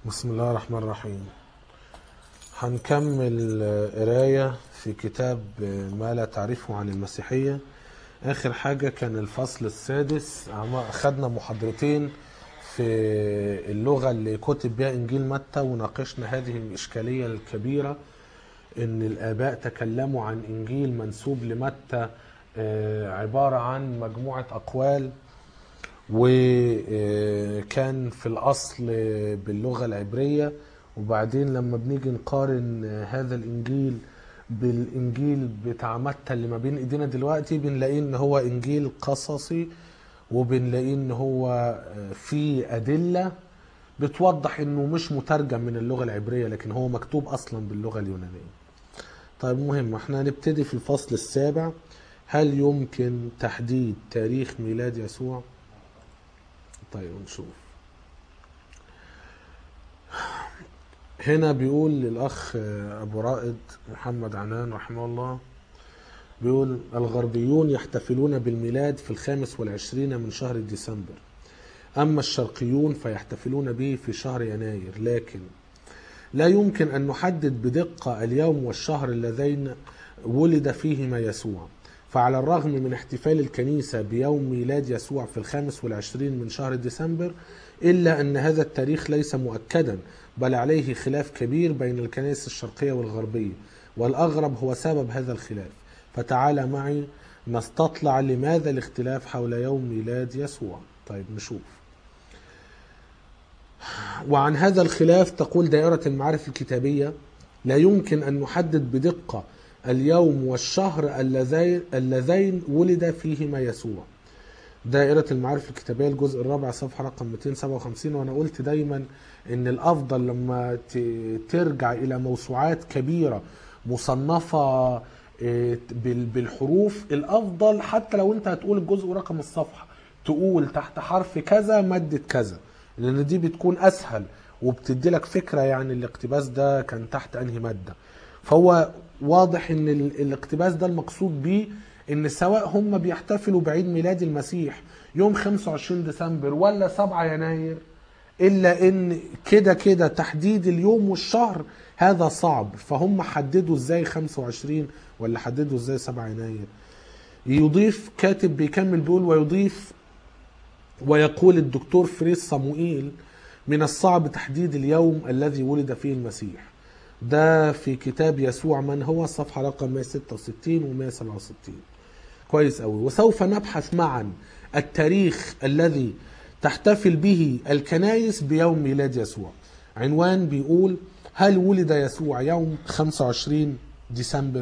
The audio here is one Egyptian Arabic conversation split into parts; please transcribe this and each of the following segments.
بسم الله الرحمن الرحيم هنكمل قراية في كتاب ما لا تعرفه عن المسيحية آخر حاجة كان الفصل السادس عم- خدنا محاضرتين في اللغة اللي كتب بها إنجيل متى وناقشنا هذه الإشكالية الكبيرة إن الآباء تكلموا عن إنجيل منسوب لمتى آه، عبارة عن مجموعة أقوال وكان في الأصل باللغة العبرية وبعدين لما بنيجي نقارن هذا الإنجيل بالإنجيل بتاع متى اللي ما بين إيدينا دلوقتي بنلاقيه إن هو إنجيل قصصي وبنلاقيه إن هو فيه أدلة بتوضح إنه مش مترجم من اللغة العبرية لكن هو مكتوب أصلا باللغة اليونانية طيب مهم احنا هنبتدي في الفصل السابع هل يمكن تحديد تاريخ ميلاد يسوع؟ طيب نشوف هنا بيقول للأخ أبو رائد محمد عنان رحمه الله بيقول الغربيون يحتفلون بالميلاد في الخامس والعشرين من شهر ديسمبر أما الشرقيون فيحتفلون به في شهر يناير لكن لا يمكن أن نحدد بدقة اليوم والشهر اللذين ولد فيهما يسوع فعلى الرغم من احتفال الكنيسة بيوم ميلاد يسوع في الخامس والعشرين من شهر ديسمبر إلا أن هذا التاريخ ليس مؤكدا بل عليه خلاف كبير بين الكنائس الشرقية والغربية والأغرب هو سبب هذا الخلاف فتعال معي نستطلع لماذا الاختلاف حول يوم ميلاد يسوع طيب نشوف وعن هذا الخلاف تقول دائرة المعارف الكتابية لا يمكن أن نحدد بدقة اليوم والشهر اللذين, اللذين ولد فيهما يسوع دائرة المعارف الكتابية الجزء الرابع صفحة رقم 257 وأنا قلت دايما إن الأفضل لما ت- ترجع إلى موسوعات كبيرة مصنفة إيه، بال- بالحروف الأفضل حتى لو أنت هتقول الجزء ورقم الصفحة تقول تحت حرف كذا مادة كذا لأن دي بتكون أسهل وبتدي لك فكرة يعني الاقتباس ده كان تحت أنهي مادة فهو واضح ان ال- الاقتباس ده المقصود بيه ان سواء هم بيحتفلوا بعيد ميلاد المسيح يوم 25 ديسمبر ولا 7 يناير الا ان كده كده تحديد اليوم والشهر هذا صعب فهم حددوا ازاي 25 ولا حددوا ازاي 7 يناير يضيف كاتب بيكمل بيقول ويضيف ويقول الدكتور فريس صموئيل من الصعب تحديد اليوم الذي ولد فيه المسيح ده في كتاب يسوع من هو صفحة رقم 166 و 167 كويس قوي وسوف نبحث معا التاريخ الذي تحتفل به الكنائس بيوم ميلاد يسوع عنوان بيقول هل ولد يسوع يوم 25 ديسمبر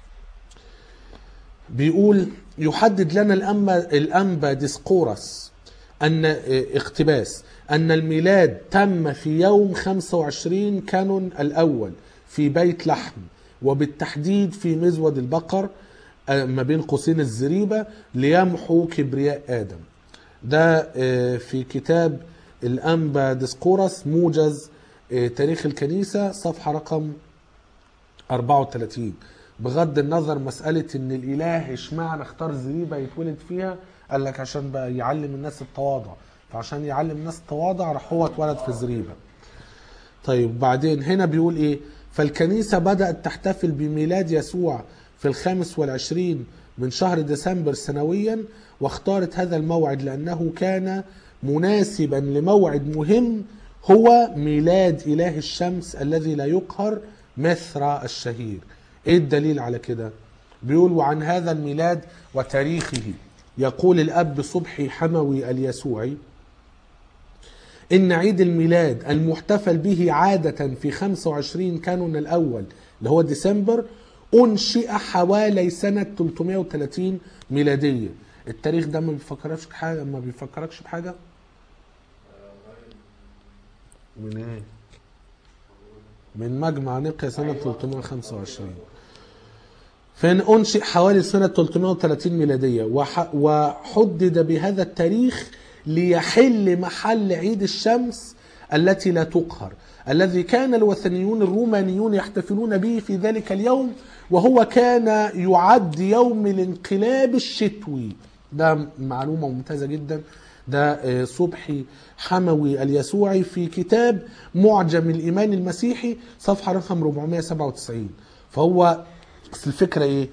بيقول يحدد لنا الأنبا, الأنبا ديسقورس أن اقتباس أن الميلاد تم في يوم 25 كانون الأول في بيت لحم وبالتحديد في مزود البقر آه، ما بين قوسين الزريبة ليمحو كبرياء آدم ده آه، في كتاب الأنبا ديسقورس موجز آه، تاريخ الكنيسة صفحة رقم 34 بغض النظر مسألة ان الاله اشمعنى اختار زريبة يتولد فيها قال لك عشان بقى يعلم الناس التواضع فعشان يعلم الناس التواضع راح هو اتولد في زريبة طيب بعدين هنا بيقول ايه فالكنيسة بدأت تحتفل بميلاد يسوع في الخامس والعشرين من شهر ديسمبر سنويا واختارت هذا الموعد لأنه كان مناسبا لموعد مهم هو ميلاد إله الشمس الذي لا يقهر مثرى الشهير ايه الدليل على كده بيقول وعن هذا الميلاد وتاريخه يقول الأب صبحي حموي اليسوعي إن عيد الميلاد المحتفل به عادة في 25 كانون الأول اللي هو ديسمبر أنشئ حوالي سنة 330 ميلادية التاريخ ده ما بيفكركش بحاجة ما بيفكركش بحاجة من ايه من مجمع نقيا سنة 325 فإن أنشئ حوالي سنة 330 ميلادية وح- وحدد بهذا التاريخ ليحل محل عيد الشمس التي لا تقهر الذي كان الوثنيون الرومانيون يحتفلون به في ذلك اليوم وهو كان يعد يوم الانقلاب الشتوي ده معلومة ممتازة جدا ده آه، صبحي حموي اليسوعي في كتاب معجم الإيمان المسيحي صفحة رقم 497 فهو أصل الفكرة إيه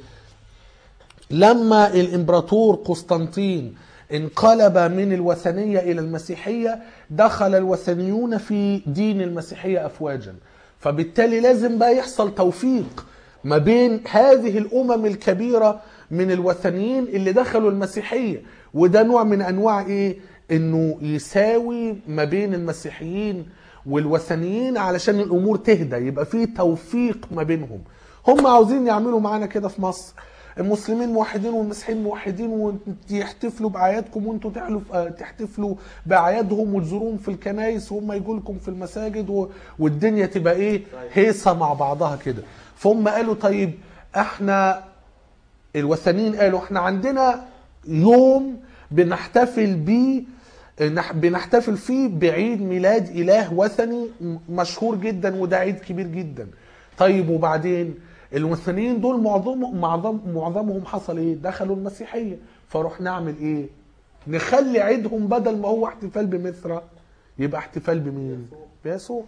لما الامبراطور قسطنطين انقلب من الوثنيه الى المسيحيه دخل الوثنيون في دين المسيحيه افواجا فبالتالي لازم بقى يحصل توفيق ما بين هذه الامم الكبيره من الوثنيين اللي دخلوا المسيحيه وده نوع من انواع ايه انه يساوي ما بين المسيحيين والوثنيين علشان الامور تهدى يبقى في توفيق ما بينهم هم عاوزين يعملوا معانا كده في مصر المسلمين موحدين والمسيحيين موحدين ويحتفلوا باعيادكم وانتوا تعلوا آه، تحتفلوا باعيادهم وتزوروهم في الكنايس وهم يجوا لكم في المساجد و... والدنيا تبقى ايه هيصه مع بعضها كده فهم قالوا طيب احنا الوثنيين قالوا احنا عندنا يوم بنحتفل بيه نح- بنحتفل فيه بعيد ميلاد اله وثني م- مشهور جدا وده عيد كبير جدا طيب وبعدين الوثنيين دول معظم معظم معظمهم حصل ايه دخلوا المسيحيه فروح نعمل ايه نخلي عيدهم بدل ما هو احتفال بمصر يبقى احتفال بمين بيسوع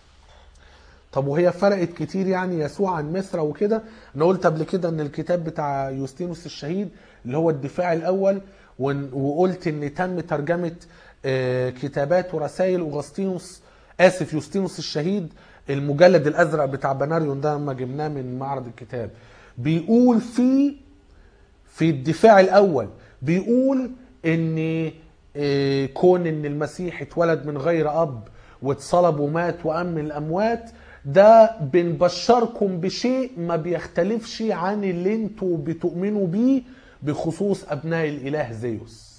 طب وهي فرقت كتير يعني يسوع عن مصر وكده انا قلت قبل كده ان الكتاب بتاع يوستينوس الشهيد اللي هو الدفاع الاول ون- وقلت ان تم ترجمه آه، كتابات ورسائل اغسطينوس اسف يوستينوس الشهيد المجلد الازرق بتاع بناريون ده لما جبناه من معرض الكتاب بيقول فيه في الدفاع الاول بيقول ان آه، كون ان المسيح اتولد من غير اب واتصلب ومات وقام من الاموات ده بنبشركم بشيء ما بيختلفش عن اللي انتوا بتؤمنوا بيه بخصوص ابناء الاله زيوس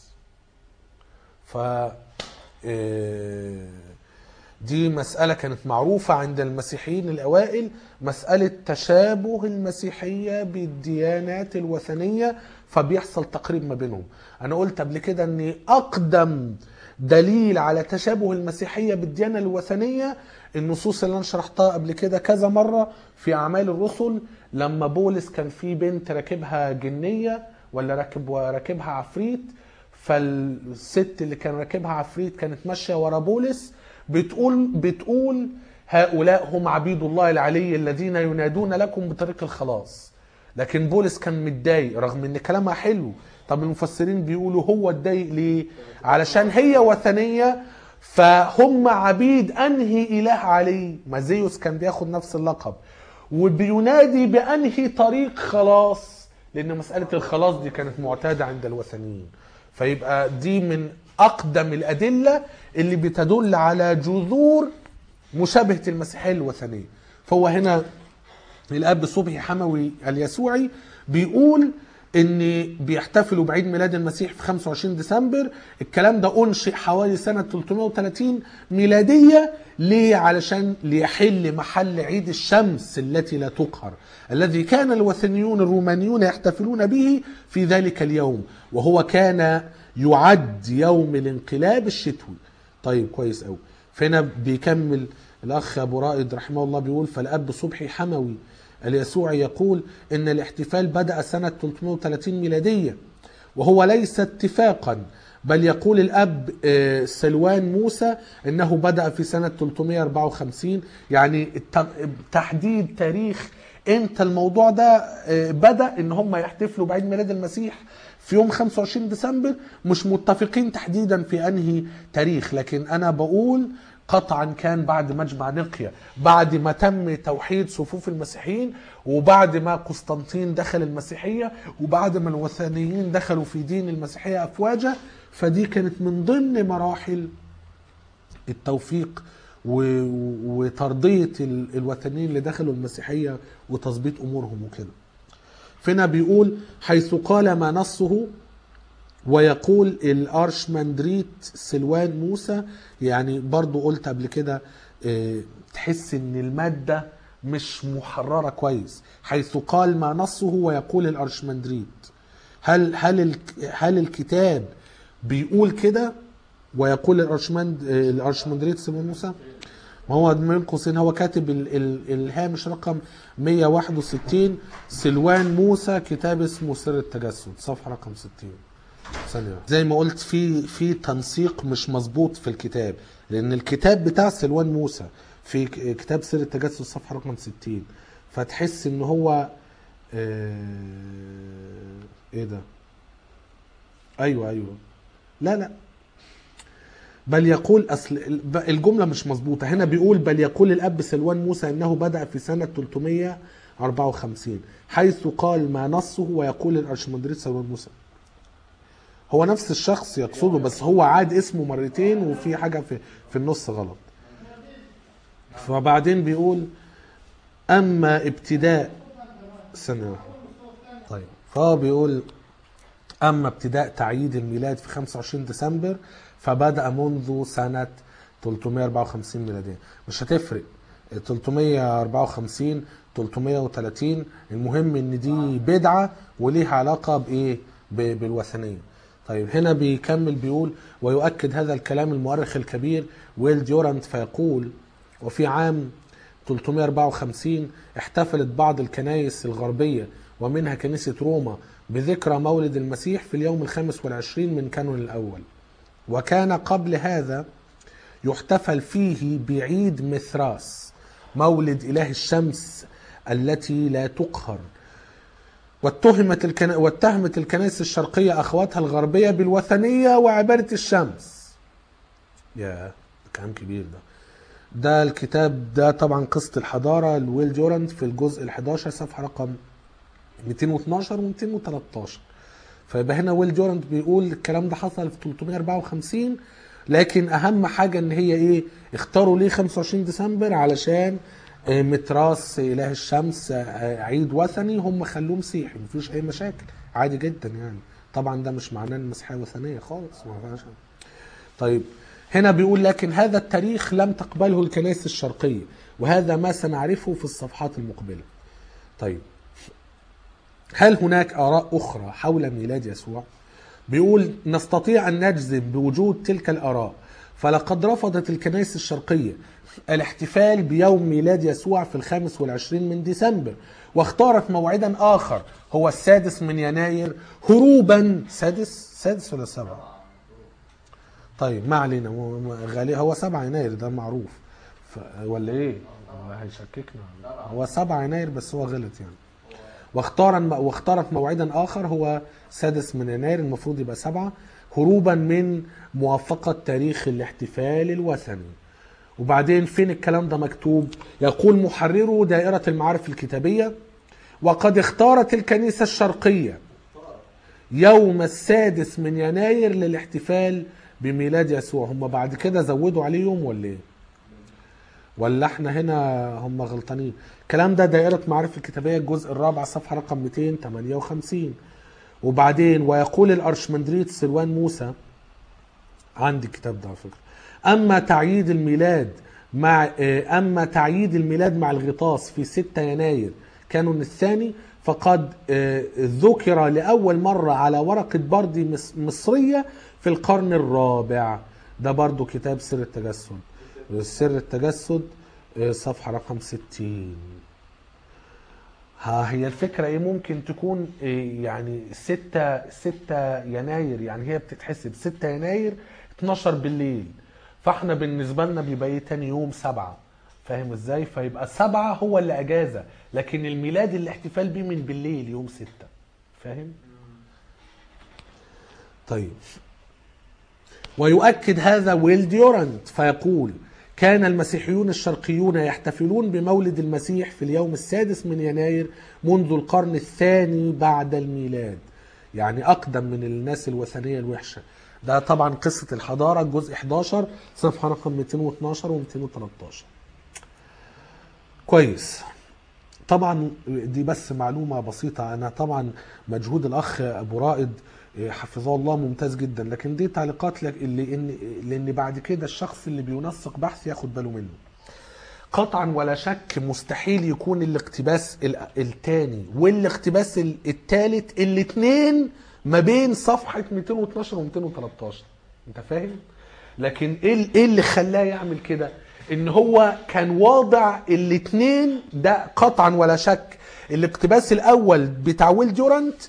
ف آه، دي مسألة كانت معروفة عند المسيحيين الأوائل مسألة تشابه المسيحية بالديانات الوثنية فبيحصل تقريب ما بينهم أنا قلت قبل كده أن أقدم دليل على تشابه المسيحية بالديانة الوثنية النصوص اللي أنا شرحتها قبل كده كذا مرة في أعمال الرسل لما بولس كان في بنت راكبها جنية ولا راكب راكبها عفريت فالست اللي كان راكبها عفريت كانت ماشيه ورا بولس بتقول بتقول هؤلاء هم عبيد الله العلي الذين ينادون لكم بطريق الخلاص لكن بولس كان متضايق رغم ان كلامها حلو طب المفسرين بيقولوا هو اتضايق ليه علشان هي وثنيه فهم عبيد انهي اله علي ما زيوس كان بياخد نفس اللقب وبينادي بانهي طريق خلاص لان مساله الخلاص دي كانت معتاده عند الوثنيين فيبقى دي من اقدم الادله اللي بتدل على جذور مشابهه المسيحيه الوثنيه فهو هنا الاب صبحي حموي اليسوعي بيقول ان بيحتفلوا بعيد ميلاد المسيح في 25 ديسمبر الكلام ده انشئ حوالي سنه 330 ميلاديه ليه علشان ليحل محل عيد الشمس التي لا تقهر الذي كان الوثنيون الرومانيون يحتفلون به في ذلك اليوم وهو كان يعد يوم الانقلاب الشتوي طيب كويس قوي فهنا بيكمل الاخ ابو رائد رحمه الله بيقول فالاب صبحي حموي اليسوعي يقول ان الاحتفال بدا سنه 330 ميلاديه وهو ليس اتفاقا بل يقول الاب آه، سلوان موسى انه بدا في سنه 354 يعني الت- تحديد تاريخ امتى الموضوع ده آه، بدا ان هم يحتفلوا بعيد ميلاد المسيح في يوم 25 ديسمبر مش متفقين تحديدا في انهي تاريخ لكن انا بقول قطعا كان بعد مجمع نقيا بعد ما تم توحيد صفوف المسيحيين وبعد ما قسطنطين دخل المسيحية وبعد ما الوثنيين دخلوا في دين المسيحية أفواجا فدي كانت من ضمن مراحل التوفيق و- وترضية ال- الوثنيين اللي دخلوا المسيحية وتظبيط أمورهم وكده فينا بيقول حيث قال ما نصه ويقول الارشمندريت سلوان موسى يعني برضو قلت قبل كده آه، تحس ان المادة مش محررة كويس حيث قال ما نصه ويقول الارشمندريت هل هل الك- هل الكتاب بيقول كده ويقول الارشمند آه، الارشمندريت سلوان موسى ما هو من قوسين هو كاتب ال ال الهامش رقم 161 سلوان موسى كتاب اسمه سر التجسد صفحة رقم 60 ثانية زي ما قلت في في تنسيق مش مظبوط في الكتاب لان الكتاب بتاع سلوان موسى في ك- كتاب سر التجسس صفحة رقم 60 فتحس ان هو آه، ايه ده ايوه ايوه لا لا بل يقول اصل ال- الجمله مش مظبوطه هنا بيقول بل يقول الاب سلوان موسى انه بدا في سنه 354 حيث قال ما نصه ويقول الارشمندريت سلوان موسى هو نفس الشخص يقصده بس هو عاد اسمه مرتين وفي حاجه في في النص غلط فبعدين بيقول اما ابتداء سنه واحدة. طيب فهو بيقول أما ابتداء تعييد الميلاد في 25 ديسمبر فبدأ منذ سنة 354 ميلادية مش هتفرق 354 330 المهم ان دي بدعة وليها علاقة بايه ب- بالوثنية طيب هنا بيكمل بيقول ويؤكد هذا الكلام المؤرخ الكبير ويل ديورانت فيقول وفي عام 354 احتفلت بعض الكنائس الغربية ومنها كنيسة روما بذكرى مولد المسيح في اليوم الخامس والعشرين من كانون الأول وكان قبل هذا يحتفل فيه بعيد مثراس مولد إله الشمس التي لا تقهر واتهمت الكنا... واتهمت الكنائس الشرقية أخواتها الغربية بالوثنية وعبادة الشمس يا كلام كبير ده ده الكتاب ده طبعا قصة الحضارة لويل ديورانت في الجزء ال11 صفحة رقم 212 و 213 فيبقى هنا ويل ديورانت بيقول الكلام ده حصل في 354 لكن اهم حاجه ان هي ايه اختاروا ليه 25 ديسمبر علشان آه، متراس اله الشمس آه، عيد وثني هم خلوه مسيحي مفيش اي مشاكل عادي جدا يعني طبعا ده مش معناه ان المسيحيه وثنيه خالص ما فيهاش طيب هنا بيقول لكن هذا التاريخ لم تقبله الكنائس الشرقيه وهذا ما سنعرفه في الصفحات المقبله طيب هل هناك آراء أخرى حول ميلاد يسوع؟ بيقول نستطيع أن نجزم بوجود تلك الآراء فلقد رفضت الكنائس الشرقية الاحتفال بيوم ميلاد يسوع في الخامس والعشرين من ديسمبر واختارت موعدا آخر هو السادس من يناير هروبا سادس سادس ولا سبعة طيب ما علينا هو- هو غالي هو 7 يناير ده معروف ف... ولا ايه؟ هو هيشككنا هو 7 يناير بس هو غلط يعني واختار واختارت موعدا اخر هو سادس من يناير المفروض يبقى سبعة هروبا من موافقة تاريخ الاحتفال الوثني وبعدين فين الكلام ده مكتوب يقول محررو دائرة المعارف الكتابية وقد اختارت الكنيسة الشرقية يوم السادس من يناير للاحتفال بميلاد يسوع هم بعد كده زودوا عليه يوم ولا ايه ولا احنا هنا هم غلطانين الكلام ده دائرة معارف الكتابية الجزء الرابع صفحة رقم 258 وبعدين ويقول الأرشمندريت سلوان موسى عندي الكتاب ده على فكرة أما تعييد الميلاد مع اه، أما تعييد الميلاد مع الغطاس في 6 يناير كانون الثاني فقد اه، ذكر لأول مرة على ورقة بردي مص- مصرية في القرن الرابع ده برضو كتاب سر التجسد سر التجسد اه، صفحة رقم 60 ها هي الفكرة ايه ممكن تكون إيه يعني 6 6 يناير يعني هي بتتحسب 6 يناير 12 بالليل فاحنا بالنسبة لنا بيبقى ايه تاني يوم سبعة فاهم ازاي فيبقى سبعة هو اللي اجازة لكن الميلاد الاحتفال بيه من بالليل يوم ستة فاهم طيب ويؤكد هذا ويل ديورانت فيقول كان المسيحيون الشرقيون يحتفلون بمولد المسيح في اليوم السادس من يناير منذ القرن الثاني بعد الميلاد يعني أقدم من الناس الوثنية الوحشة ده طبعا قصة الحضارة الجزء 11 صفحة رقم 212 و 213 كويس طبعا دي بس معلومة بسيطة أنا طبعا مجهود الأخ أبو رائد حفظه الله ممتاز جدا لكن دي تعليقات لك اللي إن لأن بعد كده الشخص اللي بينسق بحث ياخد باله منه قطعا ولا شك مستحيل يكون الاقتباس ال- التاني والاقتباس ال- التالت الاثنين ما بين صفحة 212 و 213 انت فاهم؟ لكن ايه ال- ايه اللي خلاه يعمل كده؟ ان هو كان واضع الاثنين ده قطعا ولا شك الاقتباس الاول بتاع ويل ديورانت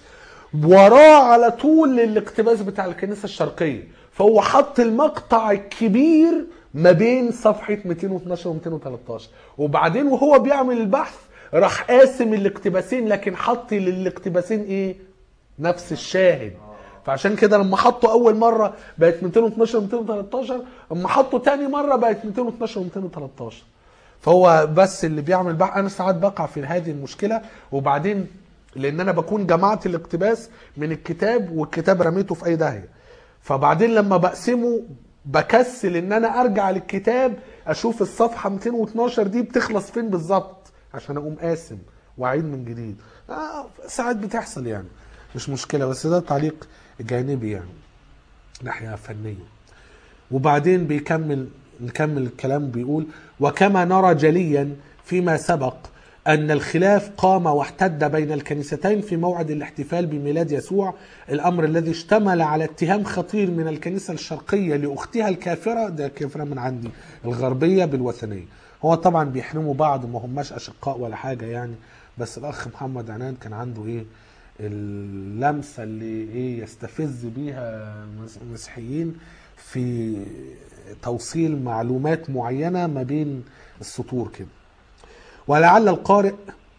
وراه على طول الاقتباس بتاع الكنيسه الشرقيه فهو حط المقطع الكبير ما بين صفحه 212 و 213 وبعدين وهو بيعمل البحث راح قاسم الاقتباسين لكن حط للاقتباسين ايه نفس الشاهد فعشان كده لما حطوا اول مره بقت 212 و 213 اما حطوا تاني مره بقت 212 و 213 فهو بس اللي بيعمل بقى انا ساعات بقع في هذه المشكله وبعدين لان انا بكون جمعت الاقتباس من الكتاب والكتاب رميته في اي داهيه فبعدين لما بقسمه بكسل ان انا ارجع للكتاب اشوف الصفحه 212 دي بتخلص فين بالظبط عشان اقوم قاسم واعيد من جديد آه ساعات بتحصل يعني مش مشكله بس ده تعليق جانبي يعني ناحيه فنيه وبعدين بيكمل نكمل الكلام بيقول وكما نرى جليا فيما سبق أن الخلاف قام واحتد بين الكنيستين في موعد الاحتفال بميلاد يسوع الأمر الذي اشتمل على اتهام خطير من الكنيسة الشرقية لأختها الكافرة ده كافرة من عندي الغربية بالوثنية هو طبعا بيحرموا بعض ما هماش أشقاء ولا حاجة يعني بس الأخ محمد عنان كان عنده إيه اللمسة اللي إيه يستفز بيها المسيحيين في توصيل معلومات معينة ما بين السطور كده ولعل القارئ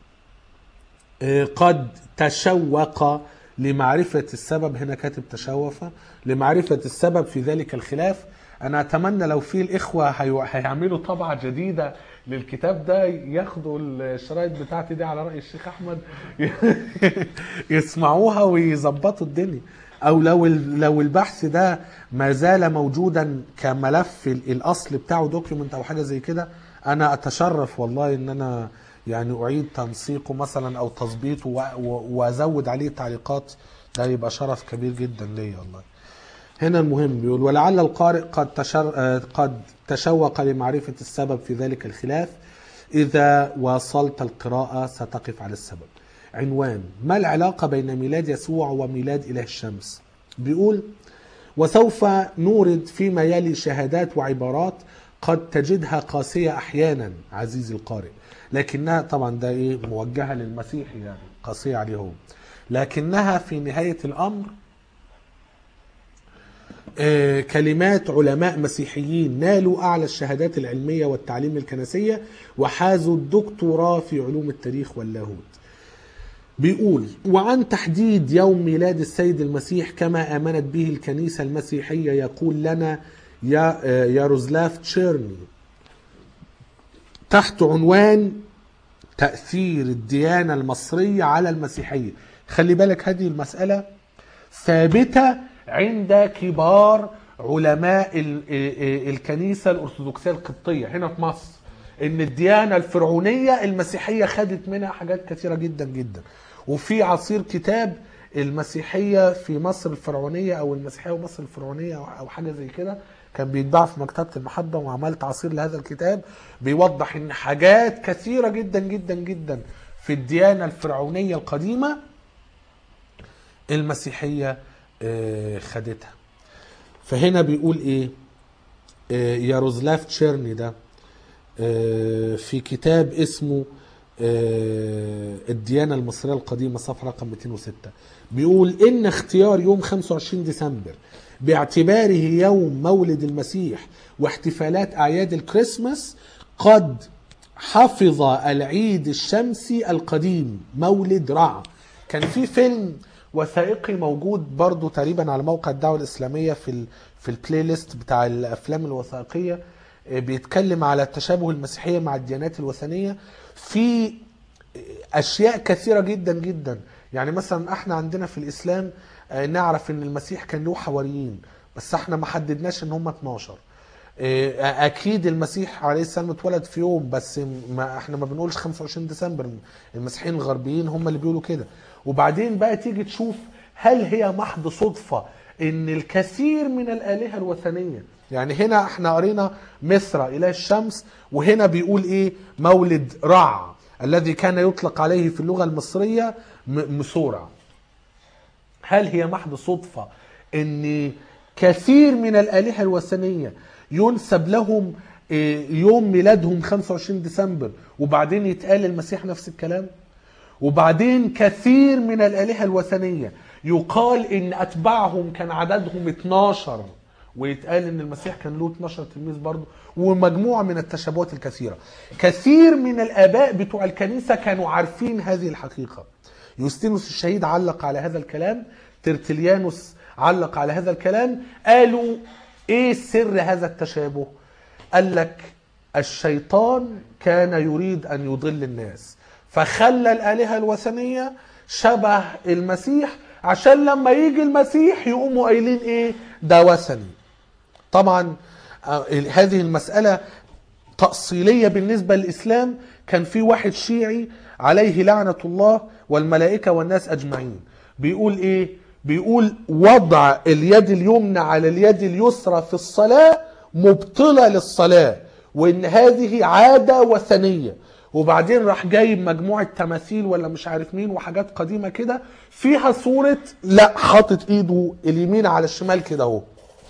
قد تشوق لمعرفة السبب هنا كاتب تشوف لمعرفة السبب في ذلك الخلاف أنا أتمنى لو في الإخوة هيعملوا طبعة جديدة للكتاب ده ياخدوا الشرايط بتاعتي دي على رأي الشيخ أحمد يسمعوها ويظبطوا الدنيا او لو لو البحث ده ما زال موجودا كملف الاصل بتاعه دوكيومنت او حاجه زي كده انا اتشرف والله ان انا يعني اعيد تنسيقه مثلا او تظبيطه وازود عليه تعليقات ده يبقى شرف كبير جدا ليا والله هنا المهم بيقول ولعل القارئ قد تشر قد تشوق لمعرفه السبب في ذلك الخلاف اذا واصلت القراءه ستقف على السبب عنوان ما العلاقة بين ميلاد يسوع وميلاد إله الشمس بيقول وسوف نورد فيما يلي شهادات وعبارات قد تجدها قاسية أحيانا عزيزي القارئ لكنها طبعا ده إيه موجهة للمسيح يعني قاسية عليه هو لكنها في نهاية الأمر آه كلمات علماء مسيحيين نالوا أعلى الشهادات العلمية والتعليم الكنسية وحازوا الدكتوراه في علوم التاريخ واللاهوت بيقول وعن تحديد يوم ميلاد السيد المسيح كما آمنت به الكنيسة المسيحية يقول لنا يا ياروزلاف تشيرني تحت عنوان تأثير الديانة المصرية على المسيحية خلي بالك هذه المسألة ثابتة عند كبار علماء الكنيسة الأرثوذكسية القبطية هنا في مصر ان الديانة الفرعونية المسيحية خدت منها حاجات كثيرة جدا جدا وفي عصير كتاب المسيحية في مصر الفرعونية او المسيحية ومصر الفرعونية او حاجة زي كده كان بيتباع في مكتبة المحبة وعملت عصير لهذا الكتاب بيوضح ان حاجات كثيرة جدا جدا جدا في الديانة الفرعونية القديمة المسيحية خدتها فهنا بيقول ايه ياروزلاف تشيرني ده في كتاب اسمه الديانة المصرية القديمة صفحة رقم 206 بيقول إن اختيار يوم 25 ديسمبر باعتباره يوم مولد المسيح واحتفالات أعياد الكريسماس قد حفظ العيد الشمسي القديم مولد رع كان في فيلم وثائقي موجود برضو تقريبا على موقع الدعوة الإسلامية في ال في البلاي ليست بتاع الأفلام الوثائقية بيتكلم على تشابه المسيحية مع الديانات الوثنية في أشياء كثيرة جدا جدا يعني مثلا احنا عندنا في الإسلام نعرف ان المسيح كان له حواريين بس احنا ما حددناش ان هم 12 اكيد المسيح عليه السلام اتولد في يوم بس ما احنا ما بنقولش 25 ديسمبر المسيحيين الغربيين هم اللي بيقولوا كده وبعدين بقى تيجي تشوف هل هي محض صدفة ان الكثير من الآلهة الوثنية يعني هنا احنا قرينا مصر اله الشمس وهنا بيقول ايه مولد رع الذي كان يطلق عليه في اللغة المصرية مسورع هل هي محض صدفة ان كثير من الآلهة الوثنية ينسب لهم يوم ميلادهم 25 ديسمبر وبعدين يتقال المسيح نفس الكلام وبعدين كثير من الآلهة الوثنية يقال ان اتباعهم كان عددهم 12 ويتقال ان المسيح كان له 12 تلميذ برضه ومجموعه من التشابهات الكثيره كثير من الاباء بتوع الكنيسه كانوا عارفين هذه الحقيقه يوستينوس الشهيد علق على هذا الكلام ترتليانوس علق على هذا الكلام قالوا ايه سر هذا التشابه قال لك الشيطان كان يريد ان يضل الناس فخلى الالهه الوثنيه شبه المسيح عشان لما يجي المسيح يقوموا قايلين ايه ده وثني طبعا آه، هذه المساله تأصيلية بالنسبة للإسلام كان في واحد شيعي عليه لعنة الله والملائكة والناس أجمعين بيقول إيه؟ بيقول وضع اليد اليمنى على اليد اليسرى في الصلاة مبطلة للصلاة وإن هذه عادة وثنية وبعدين راح جايب مجموعة تماثيل ولا مش عارف مين وحاجات قديمة كده فيها صورة لا حاطط ايده اليمين على الشمال كده اهو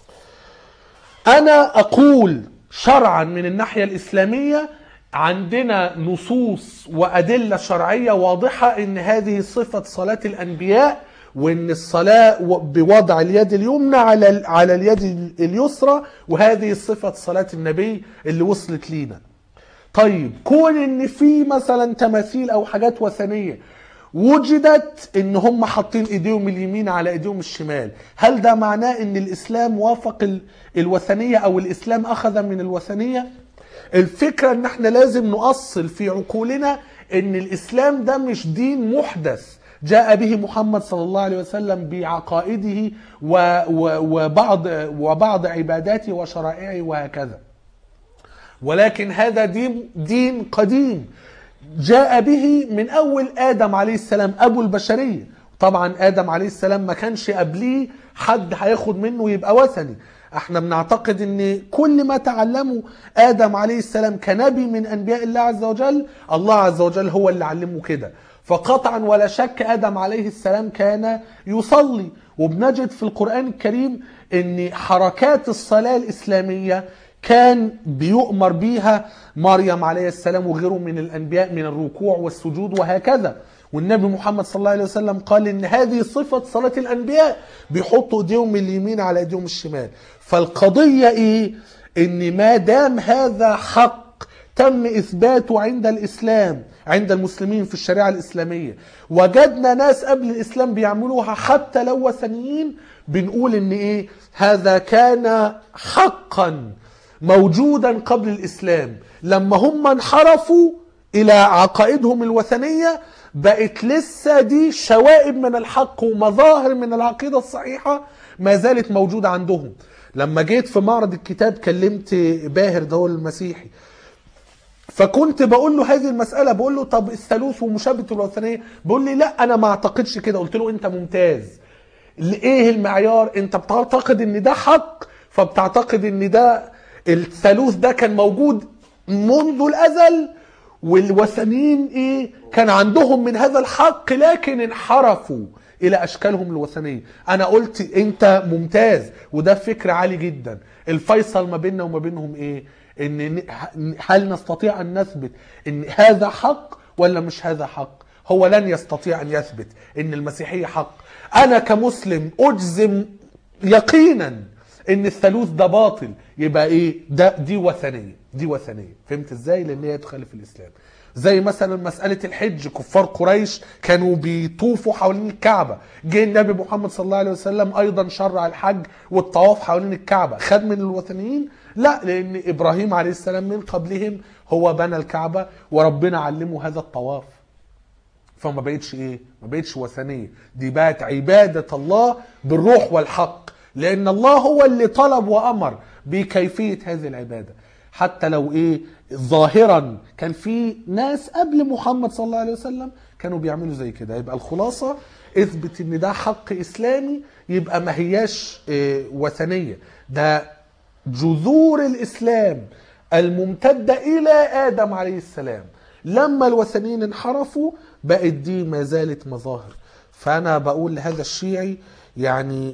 أنا أقول شرعا من الناحية الإسلامية عندنا نصوص وأدلة شرعية واضحة إن هذه صفة صلاة الأنبياء وإن الصلاة و- بوضع اليد اليمنى على ال- على اليد اليسرى وهذه صفة صلاة النبي اللي وصلت لينا. طيب كون ان في مثلا تماثيل او حاجات وثنيه وجدت ان هم حاطين ايديهم اليمين على ايديهم الشمال هل ده معناه ان الاسلام وافق ال- الوثنيه او الاسلام اخذ من الوثنيه الفكره ان احنا لازم نؤصل في عقولنا ان الاسلام ده مش دين محدث جاء به محمد صلى الله عليه وسلم بعقائده و و وبعض وبعض عباداته وشرائعه وهكذا ولكن هذا دين دين قديم جاء به من اول ادم عليه السلام ابو البشريه طبعا ادم عليه السلام ما كانش قبليه حد هياخد منه يبقى وثني احنا بنعتقد ان كل ما تعلمه ادم عليه السلام كنبي من انبياء الله عز وجل الله عز وجل هو اللي علمه كده فقطعا ولا شك ادم عليه السلام كان يصلي وبنجد في القران الكريم ان حركات الصلاه الاسلاميه كان بيؤمر بيها مريم عليه السلام وغيره من الانبياء من الركوع والسجود وهكذا والنبي محمد صلى الله عليه وسلم قال ان هذه صفه صلاه الانبياء بيحطوا ايديهم اليمين على ايديهم الشمال فالقضيه ايه ان ما دام هذا حق تم اثباته عند الاسلام عند المسلمين في الشريعه الاسلاميه وجدنا ناس قبل الاسلام بيعملوها حتى لو وثنيين بنقول ان ايه هذا كان حقا موجودا قبل الاسلام لما هم انحرفوا الى عقائدهم الوثنيه بقت لسه دي شوائب من الحق ومظاهر من العقيده الصحيحه ما زالت موجوده عندهم لما جيت في معرض الكتاب كلمت باهر ده هو المسيحي فكنت بقول له هذه المساله بقول له طب الثالوث ومشابهه الوثنيه بيقول لي لا انا ما اعتقدش كده قلت له انت ممتاز ايه المعيار انت بتعتقد ان ده حق فبتعتقد ان ده الثالوث ده كان موجود منذ الازل والوثنيين ايه كان عندهم من هذا الحق لكن انحرفوا الى اشكالهم الوثنيه انا قلت انت ممتاز وده فكر عالي جدا الفيصل ما بيننا وما بينهم ايه ان هل نستطيع ان نثبت ان هذا حق ولا مش هذا حق هو لن يستطيع ان يثبت ان المسيحيه حق انا كمسلم اجزم يقينا ان الثالوث ده باطل يبقى ايه ده دي وثنيه دي وثنيه فهمت ازاي لان هي تخالف الاسلام زي مثلا مسألة الحج كفار قريش كانوا بيطوفوا حوالين الكعبة جه النبي محمد صلى الله عليه وسلم أيضا شرع الحج والطواف حوالين الكعبة خد من الوثنيين لا لأن إبراهيم عليه السلام من قبلهم هو بنى الكعبة وربنا علمه هذا الطواف فما بقتش ايه ما بقتش وثنيه دي بقت عباده الله بالروح والحق لان الله هو اللي طلب وامر بكيفيه هذه العباده حتى لو ايه ظاهرا كان في ناس قبل محمد صلى الله عليه وسلم كانوا بيعملوا زي كده يبقى الخلاصه اثبت ان ده حق اسلامي يبقى ما هياش إيه وثنيه ده جذور الاسلام الممتده الى ادم عليه السلام لما الوثنيين انحرفوا بقت دي ما زالت مظاهر فانا بقول لهذا الشيعي يعني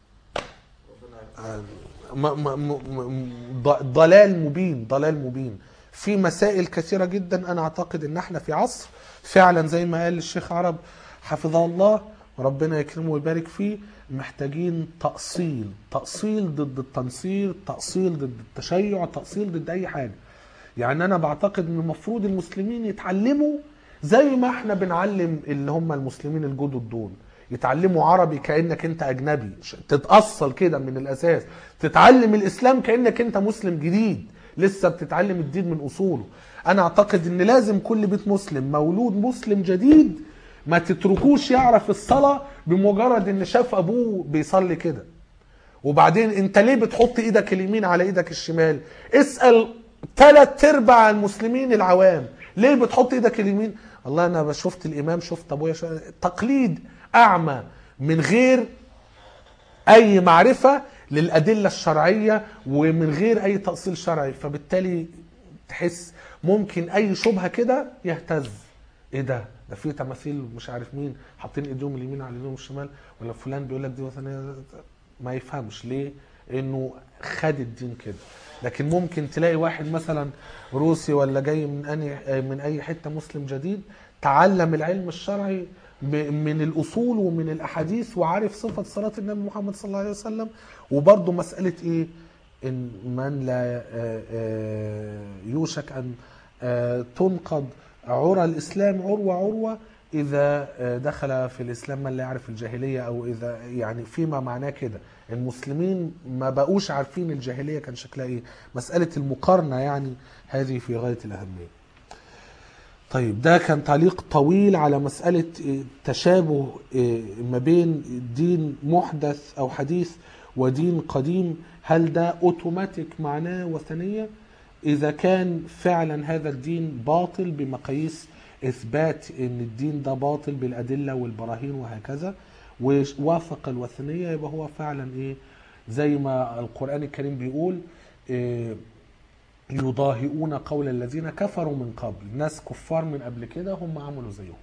م- م- م- ض- ضلال مبين ضلال مبين في مسائل كثيره جدا انا اعتقد ان احنا في عصر فعلا زي ما قال الشيخ عرب حفظه الله ربنا يكرمه ويبارك فيه محتاجين تأصيل تأصيل ضد التنصير تأصيل ضد التشيع تأصيل ضد أي حاجة يعني أنا بعتقد أن المفروض المسلمين يتعلموا زي ما احنا بنعلم اللي هم المسلمين الجدد دول يتعلموا عربي كأنك انت أجنبي تتأصل كده من الأساس تتعلم الإسلام كأنك انت مسلم جديد لسه بتتعلم الدين من أصوله أنا أعتقد أن لازم كل بيت مسلم مولود مسلم جديد ما تتركوش يعرف الصلاة بمجرد ان شاف ابوه بيصلي كده وبعدين انت ليه بتحط ايدك اليمين على ايدك الشمال اسأل ثلاث ارباع المسلمين العوام ليه بتحط ايدك اليمين الله انا شفت الامام شفت ابويا شفت تقليد اعمى من غير اي معرفة للادلة الشرعية ومن غير اي تأصيل شرعي فبالتالي تحس ممكن اي شبهة كده يهتز ايه ده ده في تماثيل مش عارف مين حاطين ايديهم اليمين على ايديهم الشمال ولا فلان بيقول لك دي وثنيه ما يفهمش ليه انه خد الدين كده لكن ممكن تلاقي واحد مثلا روسي ولا جاي من أني من اي حته مسلم جديد تعلم العلم الشرعي من الاصول ومن الاحاديث وعارف صفه صلاه النبي محمد صلى الله عليه وسلم وبرضه مساله ايه ان من لا يوشك ان تنقض عرى الاسلام عروه عروه اذا دخل في الاسلام من لا يعرف الجاهليه او اذا يعني فيما معناه كده المسلمين ما بقوش عارفين الجاهليه كان شكلها ايه مساله المقارنه يعني هذه في غايه الاهميه طيب ده كان تعليق طويل على مسألة تشابه ما بين دين محدث أو حديث ودين قديم هل ده أوتوماتيك معناه وثنية إذا كان فعلا هذا الدين باطل بمقاييس إثبات أن الدين ده باطل بالأدلة والبراهين وهكذا ووافق الوثنية يبقى هو فعلا إيه زي ما القرآن الكريم بيقول إيه يضاهئون قول الذين كفروا من قبل ناس كفار من قبل كده هم عملوا زيهم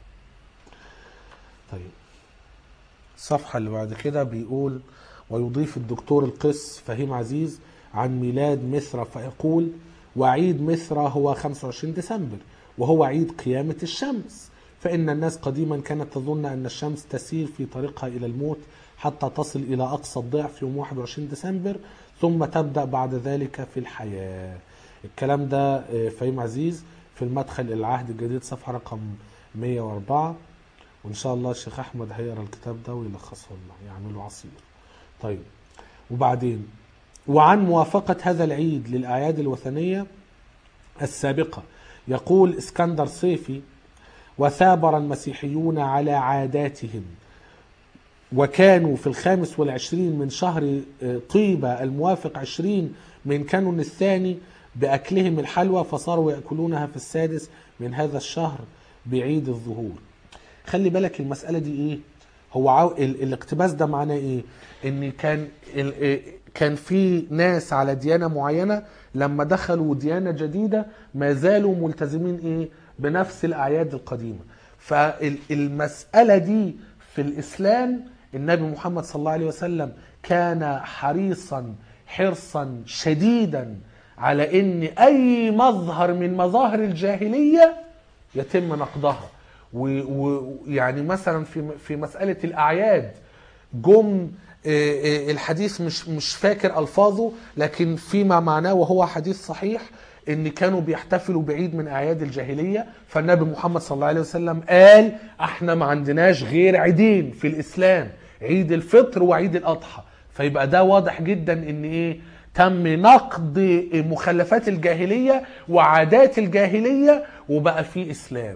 طيب الصفحة اللي بعد كده بيقول ويضيف الدكتور القس فهيم عزيز عن ميلاد مصر فيقول وعيد مصر هو 25 ديسمبر وهو عيد قيامة الشمس فإن الناس قديما كانت تظن أن الشمس تسير في طريقها إلى الموت حتى تصل إلى أقصى الضعف يوم 21 ديسمبر ثم تبدأ بعد ذلك في الحياة الكلام ده فهيم عزيز في المدخل إلى العهد الجديد صفحة رقم 104 وإن شاء الله الشيخ أحمد هيقرا الكتاب ده ويلخصه لنا يعمله عصير طيب وبعدين وعن موافقة هذا العيد للأعياد الوثنية السابقة يقول اسكندر صيفي وثابر المسيحيون على عاداتهم وكانوا في الخامس والعشرين من شهر طيبة الموافق عشرين من كانون الثاني بأكلهم الحلوى فصاروا يأكلونها في السادس من هذا الشهر بعيد الظهور خلي بالك المسألة دي ايه هو عاو... ال... الاقتباس ده معناه ايه ان كان ال... كان في ناس على ديانة معينة لما دخلوا ديانة جديدة ما زالوا ملتزمين ايه بنفس الأعياد القديمة فالمسألة دي في الإسلام النبي محمد صلى الله عليه وسلم كان حريصا حرصا شديدا على ان اي مظهر من مظاهر الجاهليه يتم نقضها ويعني مثلا في في مساله الاعياد جم الحديث مش مش فاكر الفاظه لكن فيما معناه وهو حديث صحيح ان كانوا بيحتفلوا بعيد من اعياد الجاهليه فالنبي محمد صلى الله عليه وسلم قال احنا ما عندناش غير عيدين في الاسلام عيد الفطر وعيد الاضحى فيبقى ده واضح جدا ان ايه تم نقد مخلفات الجاهليه وعادات الجاهليه وبقى في اسلام